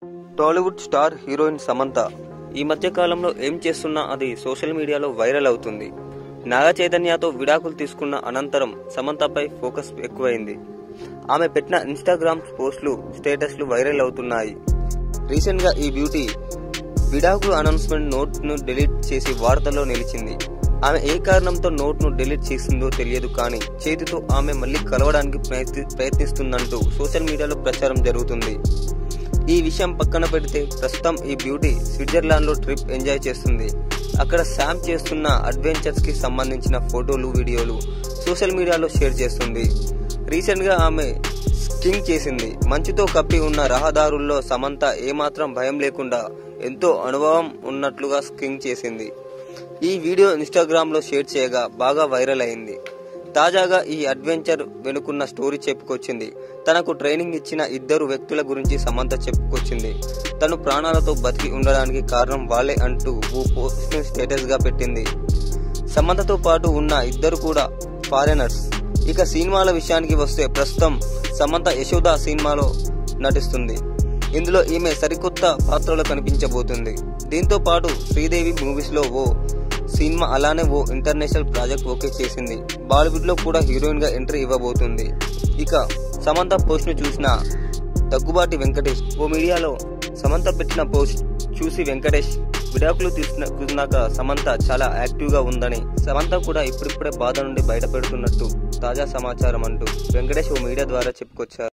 Tollywood star heroine Samantha ఈ మధ్య కాలంలో ఏం చేస్తున్నా అది సోషల్ మీడియాలో వైరల్ అవుతుంది నాగ చైతన్యతో విడాకులు తీసుకున్న అనంతరం సమంతపై ఫోకస్ ఎక్కువైంది ఆమె పెట్టిన ఇన్స్టాగ్రామ్ పోస్టులు స్టేటస్లు వైరల్ అవుతున్నాయి రీసెంట్ గా ఈ బ్యూటీ విడాకులు అనౌన్స్మెంట్ నోట్ ను డిలీట్ చేసి వార్తల్లో నిలిచింది ఆమె ఏ కారణంతో నోట్ ను డిలీట్ చేసిందో తెలియదు కానీ చేతితో ఆమె మళ్ళీ కలవడానికి ప్రయత్ని ప్రయత్నిస్తుందంటూ సోషల్ మీడియాలో ప్రచారం జరుగుతుంది ఈ విషయం పక్కన పెడితే ప్రస్తుతం ఈ బ్యూటీ స్విట్జర్లాండ్ లో ట్రిప్ ఎంజాయ్ చేస్తుంది అక్కడ శామ్ చేస్తున్న అడ్వెంచర్స్ కి సంబంధించిన ఫోటోలు వీడియోలు సోషల్ మీడియాలో షేర్ చేస్తుంది రీసెంట్ గా ఆమె స్కింగ్ చేసింది మంచుతో కప్పి ఉన్న రహదారుల్లో సమంత ఏమాత్రం భయం లేకుండా ఎంతో అనుభవం ఉన్నట్లుగా స్కింగ్ చేసింది ఈ వీడియో ఇన్స్టాగ్రామ్ లో షేర్ చేయగా బాగా వైరల్ అయింది తాజాగా ఈ అడ్వెంచర్ వెనుకున్న స్టోరీ చెప్పుకొచ్చింది తనకు ట్రైనింగ్ ఇచ్చిన ఇద్దరు వ్యక్తుల గురించి సమంత చెప్పుకొచ్చింది తను ప్రాణాలతో బతికి ఉండడానికి కారణం వాళ్ళే అంటూ ఓ పోస్ట్ స్టేటస్ గా పెట్టింది సమంతతో పాటు ఉన్న ఇద్దరు కూడా ఫారెనర్స్ ఇక సినిమాల విషయానికి వస్తే ప్రస్తుతం సమంత యశోద సినిమాలో నటిస్తుంది ఇందులో ఈమె సరికొత్త పాత్రలో కనిపించబోతుంది దీంతో పాటు శ్రీదేవి మూవీస్ లో ఓ సినిమా అలానే ఓ ఇంటర్నేషనల్ ప్రాజెక్ట్ ఓకే చేసింది బాలీవుడ్ లో కూడా హీరోయిన్ గా ఎంట్రీ ఇవ్వబోతుంది ఇక సమంత పోస్ట్ ను చూసిన దగ్గుబాటి వెంకటేష్ ఓ మీడియాలో సమంత పెట్టిన పోస్ట్ చూసి వెంకటేష్ విడాకులు తీసుకున్నాక సమంత చాలా యాక్టివ్ గా ఉందని సమంత కూడా ఇప్పుడిప్పుడే బాధ నుండి బయటపెడుతున్నట్టు తాజా సమాచారం అంటూ వెంకటేష్ ఓ మీడియా ద్వారా చెప్పుకొచ్చారు